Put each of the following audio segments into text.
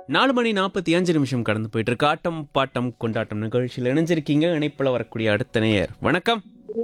நாலு மணி நாற்பத்தி அஞ்சு நிமிஷம் கடந்து போயிட்டு இருக்கு ஆட்டம் பாட்டம் கொண்டாட்டம் நிகழ்ச்சியில் இணைஞ்சிருக்கீங்க இணைப்பில் வரக்கூடிய அடுத்த நேயர் வணக்கம்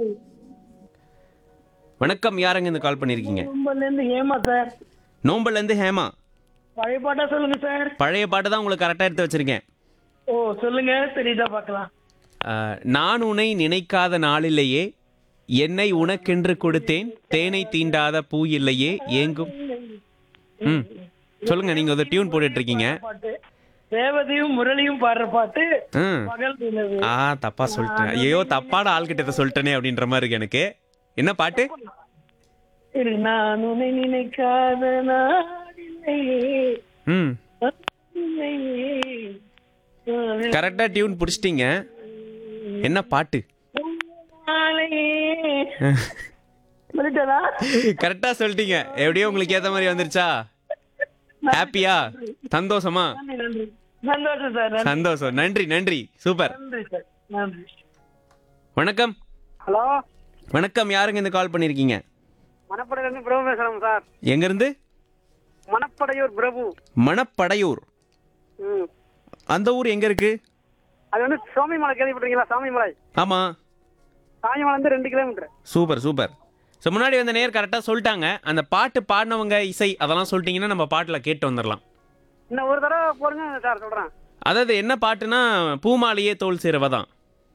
வணக்கம் யாரங்க இந்த கால் பண்ணியிருக்கீங்க கும்பல்ல இருந்து ஏமா சார் நோம்பல்ல இருந்து ஹேமா பழைய பாட்டா சொல்லுங்க சார் பழைய பாட்டு தான் உங்களுக்கு கரெக்டாக எடுத்து வச்சிருக்கேன் ஓ சொல்லுங்க தெரியுதா பார்க்கலாம் ஆஹ், நான் உன்னை நினைக்காத நாளிலேயே என்னை உனக்கென்று கொடுத்தேன் தேனை தீண்டாத பூ இல்லையே ஏங்கும் ம் சொல்லுங்க நீங்க ஒரு டியூன் போட்டுட்டு இருக்கீங்க பாட்டு தேவதையும் முரளியும் பாடுற பாட்டு ம் பகல் நிலவு ஆ தப்பா சொல்லிட்டேன் ஐயோ தப்பான ஆள்கிட்ட இதை சொல்லிட்டேனே அப்படின்ற மாதிரி இருக்கு எனக்கு என்ன பாட்டு இரு, நான் உன்னை நினைக்காத நாடில்லையே ம் இல்லையே. கரெக்டா டியூன் பிடிச்சிட்டீங்க என்ன பாட்டு நாளையே. வந்துட்டதா கரெக்டா சொல்லிட்டீங்க எப்படியோ உங்களுக்கு ஏத்த மாதிரி வந்துருச்சா ஹாப்பியா சந்தோஷமா நன்றி நன்றி சந்தோஷம் சார் நன்றி. சந்தோஷம் நன்றி நன்றி சூப்பர் நன்றி சார் நன்றி வணக்கம் ஹலோ வணக்கம் யாருங்க இந்த கால் பண்ணிருக்கீங்க மணப்படையிலிருந்து பிரபு பேசுறோம் சார் எங்க இருந்து மணப்படையூர் பிரபு மணப்படையூர் ம் அந்த ஊர் எங்க இருக்கு அது வந்து சுவாமிமலை கேள்விப்பட்டிருக்கீங்களா சாமிமலை ஆமா சாமிமலை வந்து ரெண்டு கிலோமீட்டர் சூப்பர் சூப்பர் ஸோ முன்னாடி வந்த நேர் கரெக்டாக சொல்லிட்டாங்க அந்த பாட்டு பாடினவங்க இசை அதெல்லாம் சொல்லிட்டீங்கன்னா நம்ம பாட்டில் கேட்டு வந்துடலாம் இன்னும் ஒரு தடவை போடுங்க சார் சொல்றேன் அதாவது என்ன பாட்டுனா பூமாலையே தோல் சேரவ தான்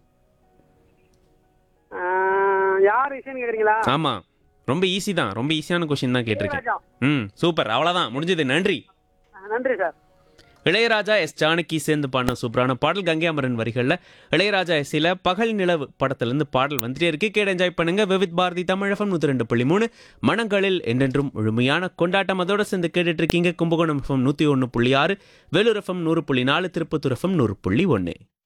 ஆ, யார் விஷயம் கேக்குறீங்களா ஆமாம் ரொம்ப ஈஸி தான் ரொம்ப ஈஸியான கொஷின் தான் கேட்டிருக்கேன் ராஜா. ம் சூப்பர் அவ்வளோதான் முடிஞ்சது நன்றி ஆ, நன்றி சார் இளையராஜா எஸ் ஜானகி சேர்ந்து பாடின சூப்பரான பாடல் கங்கை அமரன் வரிகளில் இளையராஜா எஸ்ஸில் பகல் நிலவு படத்துலேருந்து பாடல் வந்துட்டே இருக்கு கேட்டு என்ஜாய் பண்ணுங்க விவித் பாரதி தமிழகம் நூற்றி ரெண்டு புள்ளி மூணு மனங்களில் என்றென்றும் முழுமையான கொண்டாட்டம் அதோட சேர்ந்து கேட்டுட்டு இருக்கீங்க கும்பகோணம் எஃப்எம் நூற்றி ஒன்று புள்ளி ஆறு வேலூர் எஃப்எம் நூறு புள்ளி நாலு திருப்பத்தூர் எஃப்எம் நூறு புள்ளி ஒன்று